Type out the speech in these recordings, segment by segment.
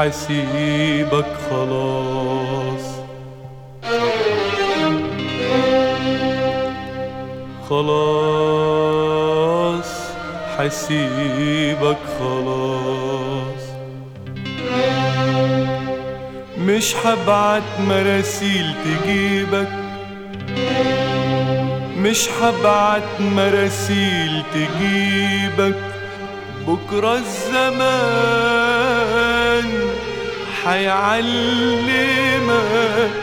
حسيبك خلاص خلاص حسيبك خلاص مش هبعت مراسيل تجيبك مش هبعت مراسيل تجيبك بكرة الزمان حيعلمك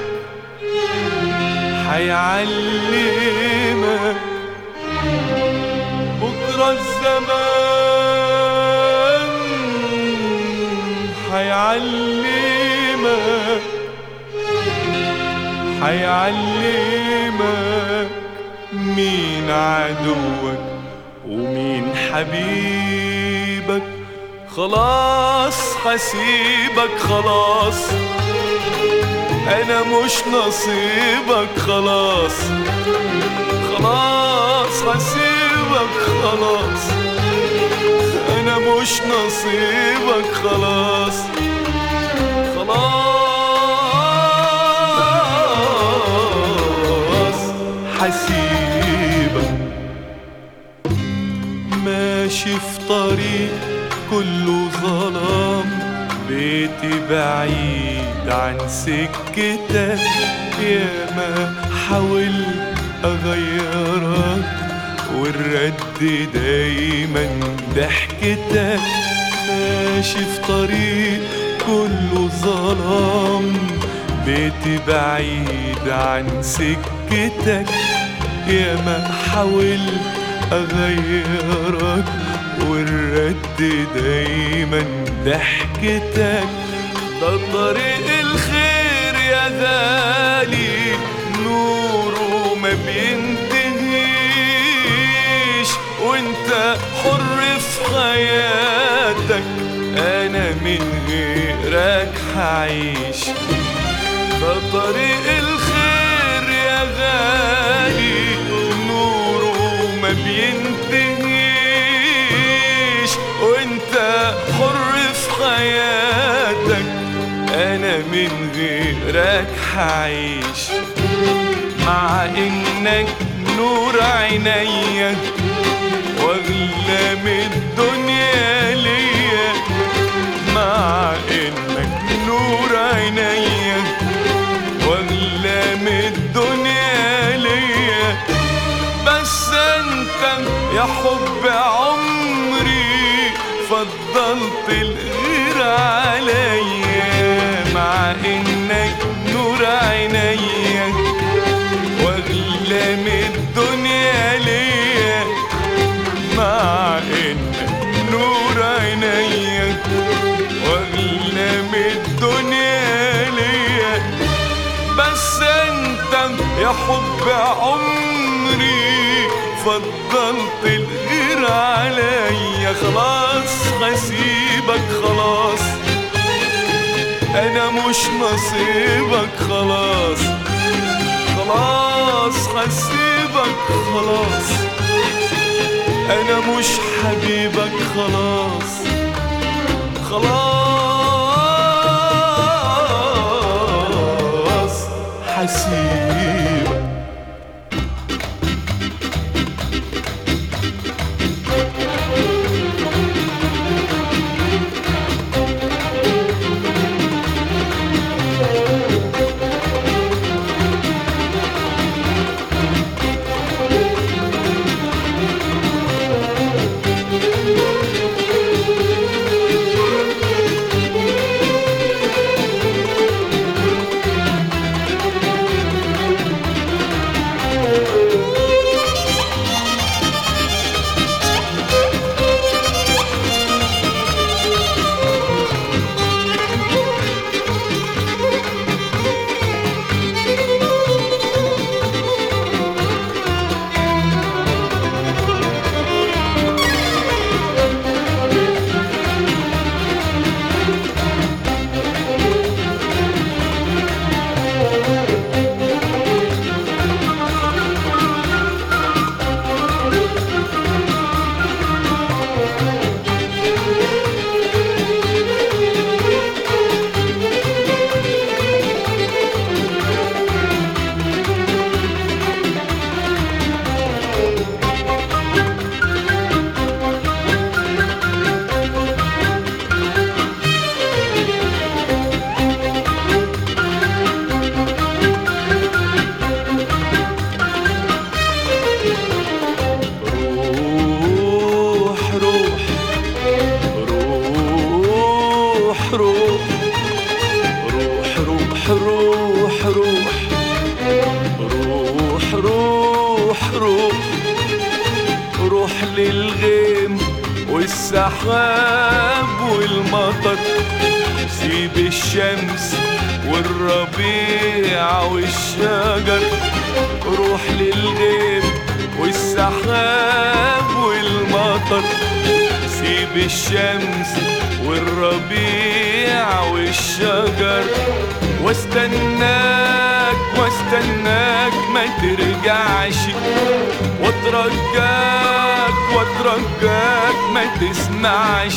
حيعلمك بكرة الزمان حيعلمك حيعلمك مين عدوك ومين حبيبك خلاص حسيبك خلاص انا مش نصيبك خلاص خلاص حسيبك خلاص انا مش نصيبك خلاص خلاص حسيبك ماشي في طريق كله ظلام بيتي بعيد عن سكتك يا ما حاولت اغيرك والرد دايما ضحكتك ماشي في طريق كله ظلام بيتي بعيد عن سكتك يا ما حاولت اغيرك والرد دايما ضحكتك ده طريق الخير يا غالي نوره ما بينتهيش وانت حر في حياتك انا من غيرك هعيش ده طريق الخير يا غالي نوره ما بينتهيش وانت حر في حياتك انا من غيرك هعيش مع انك نور عينيا واغلى من الدنيا ليا مع انك نور عينيا واغلى من الدنيا ليا بس انت يا حب عمري فضلت الغير عليا مع انك نور عينيا واغلى من الدنيا ليا مع انك نور عينيا واغلى من الدنيا ليا بس انت يا حب عمري فضلت الغير عليا خلاص هسيبك خلاص انا مش نصيبك خلاص خلاص هسيبك خلاص انا مش حبيبك خلاص خلاص حسيبك روح روح روح روح روح روح روح روح روح للغيم والسحاب والمطر سيب الشمس والربيع والشجر روح للغيم والسحاب والمطر سيب الشمس والربيع والشجر واستناك واستناك ما ترجعش واترجاك واترجاك ما تسمعش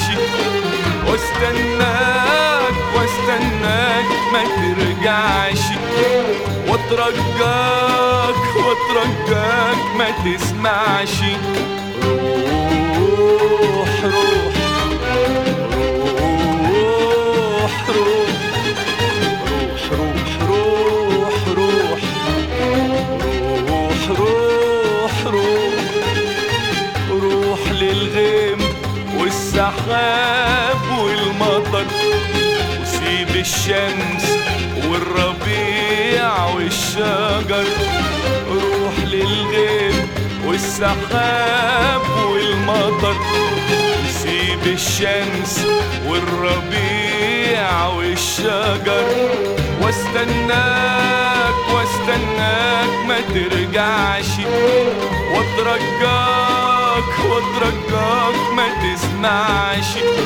واستناك واستناك ما ترجعش واترجاك واترجاك ما تسمعش روح روح روح روح روح روح روح روح روح روح روح للغيم والسحاب والمطر وسيب الشمس والربيع والشجر روح للغيم والسحاب والمطر سيب الشمس والربيع والشجر واستناك واستناك ما ترجعش واترجاك واترجاك ما تسمعش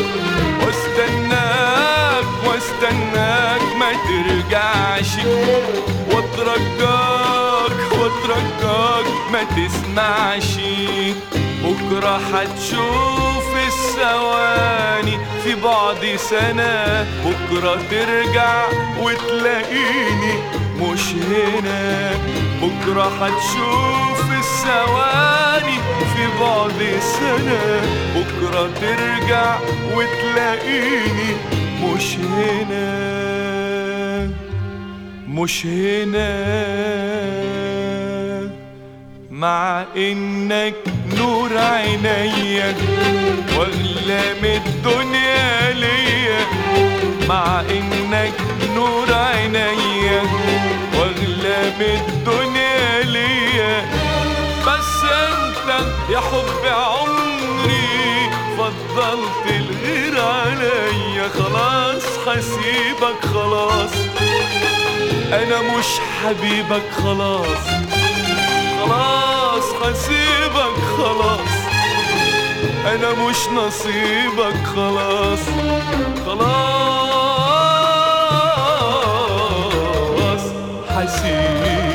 واستناك واستناك ما ترجعش واترجاك واترجاك ما تسمعش بكرة هتشوف الثواني في بعد سنة بكرة ترجع وتلاقيني مش هنا بكرة هتشوف الثواني في بعد سنة بكرة ترجع وتلاقيني مش هنا مش هنا مع انك نور عينيا واغلى من الدنيا ليا مع انك نور عينيا واغلى من الدنيا ليا بس انت يا حب عمري فضلت الغير عليا خلاص حسيبك خلاص انا مش حبيبك خلاص خلاص حسيبك خلاص انا مش نصيبك خلاص خلاص حسيبك